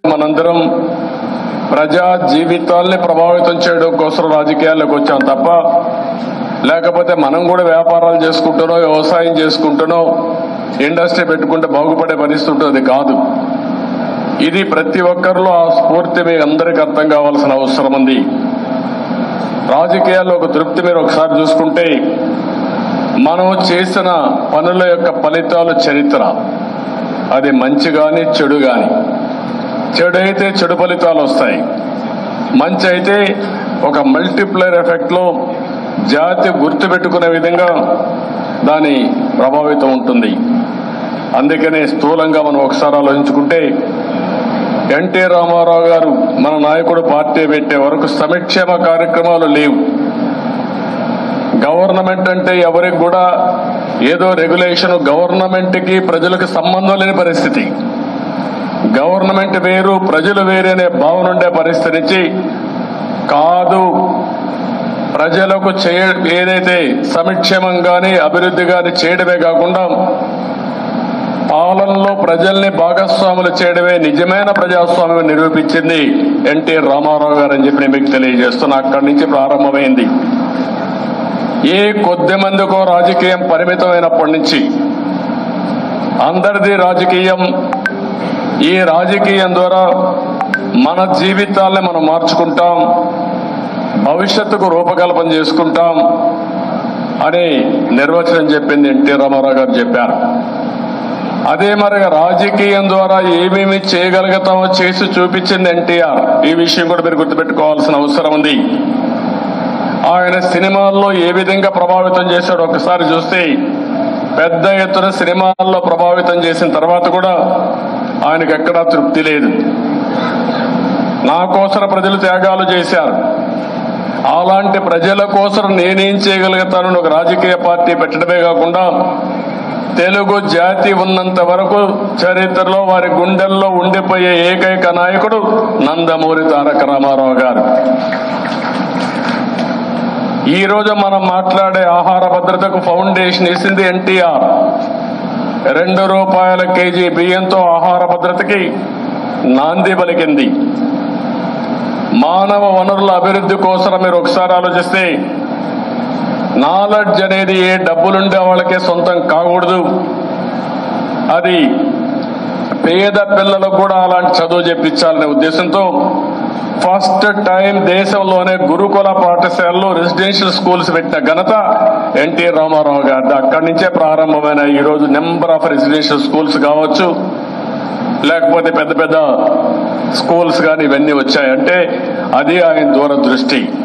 మనందరం ప్రజా జీవితాల్ని ప్రభావితం చేయడం కోసం రాజకీయాల్లోకి వచ్చాం తప్ప లేకపోతే మనం కూడా వ్యాపారాలు చేసుకుంటున్నాం వ్యవసాయం చేసుకుంటున్నాం ఇండస్ట్రీ పెట్టుకుంటే బాగుపడే పరిస్థితి ఉంటుంది కాదు ఇది ప్రతి ఒక్కరిలో ఆ స్ఫూర్తి మీ అందరికీ అర్థం కావాల్సిన అవసరం ఉంది రాజకీయాల్లో ఒక తృప్తి మీరు ఒకసారి చూసుకుంటే మనం చేసిన పనుల యొక్క ఫలితాలు చరిత్ర అది మంచి గాని చెడు గాని చెడు అయితే చెడు ఫలితాలు వస్తాయి మంచి అయితే ఒక మల్టిప్లైర్ ఎఫెక్ట్ లో జాతి గుర్తు పెట్టుకునే విధంగా దాని ప్రభావితం ఉంటుంది అందుకనే స్థూలంగా మనం ఒకసారి ఆలోచించుకుంటే ఎన్టీ రామారావు గారు మన నాయకుడు పార్టీ పెట్టే వరకు సంక్షేమ కార్యక్రమాలు లేవు గవర్నమెంట్ అంటే ఎవరికి కూడా ఏదో రెగ్యులేషన్ గవర్నమెంట్ కి ప్రజలకు సంబంధం లేని పరిస్థితి గవర్నమెంట్ వేరు ప్రజలు వేరు అనే భావన ఉండే పరిస్థితి నుంచి కాదు ప్రజలకు చేయ ఏదైతే సంక్షేమం గాని అభివృద్ధి గాని చేయడమే కాకుండా పాలనలో ప్రజల్ని భాగస్వాములు చేయడమే నిజమైన ప్రజాస్వామ్యం నిరూపించింది ఎన్టీ రామారావు గారు అని చెప్పి నేను మీకు తెలియజేస్తున్నా అక్కడి నుంచి ప్రారంభమైంది ఏ కొద్ది మందికో రాజకీయం పరిమితమైనప్పటి నుంచి అందరిది రాజకీయం ఈ రాజకీయం ద్వారా మన జీవితాల్ని మనం మార్చుకుంటాం భవిష్యత్తుకు రూపకల్పన చేసుకుంటాం అని నిర్వచనం చెప్పింది ఎన్టీ రామారావు గారు చెప్పారు అదే మరి రాజకీయం ద్వారా ఏమేమి చేయగలుగుతామో చేసి చూపించింది ఎన్టీఆర్ ఈ విషయం కూడా మీరు గుర్తుపెట్టుకోవాల్సిన అవసరం ఉంది ఆయన సినిమాల్లో ఏ విధంగా ప్రభావితం చేశాడో ఒకసారి చూస్తే పెద్ద ఎత్తున సినిమాల్లో ప్రభావితం చేసిన తర్వాత కూడా ఆయనకు ఎక్కడా తృప్తి లేదు నా కోసం ప్రజలు త్యాగాలు చేశారు అలాంటి ప్రజల కోసం నేనేం చేయగలుగుతానని ఒక రాజకీయ పార్టీ పెట్టడమే కాకుండా తెలుగు జాతి ఉన్నంత వరకు చరిత్రలో వారి గుండెల్లో ఉండిపోయే ఏకైక నాయకుడు నందమూరి తారక రామారావు గారు ఈ రోజు మనం మాట్లాడే ఆహార భద్రతకు ఫౌండేషన్ వేసింది ఎన్టీఆర్ రెండు రూపాయల కేజీ బియ్యంతో ఆహార భద్రతకి నాంది పలికింది మానవ వనరుల అభివృద్ధి కోసం మీరు ఒకసారి ఆలోచిస్తే నాలెడ్జ్ అనేది ఏ డబ్బులుండే వాళ్ళకే సొంతం కాకూడదు అది పేద పిల్లలకు కూడా అలాంటి చదువు చెప్పించాలనే ఉద్దేశంతో ఫస్ట్ టైం దేశంలోనే గురుకుల పాఠశాలలో రెసిడెన్షియల్ స్కూల్స్ పెట్టిన ఘనత ఎన్టీ రామారావు గారిది అక్కడి నుంచే ప్రారంభమైన ఈ రోజు నెంబర్ ఆఫ్ రెసిడెన్షియల్ స్కూల్స్ కావచ్చు లేకపోతే పెద్ద పెద్ద స్కూల్స్ కానీ ఇవన్నీ వచ్చాయంటే అది ఆయన దూరదృష్టి